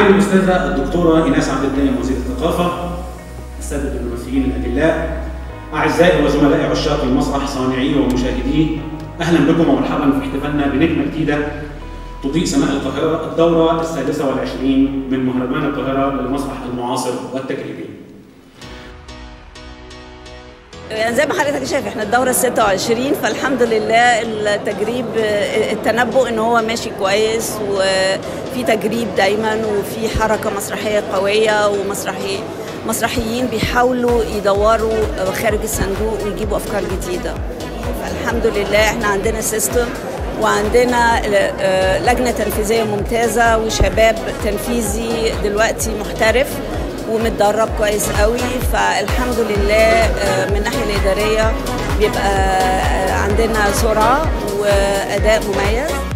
الاستاذه الدكتوره ايناس عبد الدايم وزير الثقافه الساده الممثلين الاجلاء اعزائي وزملائي عشاق المسرح صانعيه ومشاهديه اهلا بكم ومرحبا في احتفالنا بنجمه جديده تضيء سماء القاهره الدوره السادسه والعشرين من مهرجان القاهره للمسرح المعاصر والتجريبي. يعني زي ما حضرتك شايف احنا الدوره ال 26 فالحمد لله التجريب التنبؤ ان هو ماشي كويس وفي تجريب دايما وفي حركه مسرحيه قويه ومسرحي مسرحيين بيحاولوا يدوروا خارج الصندوق ويجيبوا افكار جديده فالحمد لله احنا عندنا سيستم وعندنا لجنه تنفيذيه ممتازه وشباب تنفيذي دلوقتي محترف ومتدرب كويس قوي فالحمد لله من الناحيه الاداريه بيبقى عندنا سرعه واداء مميز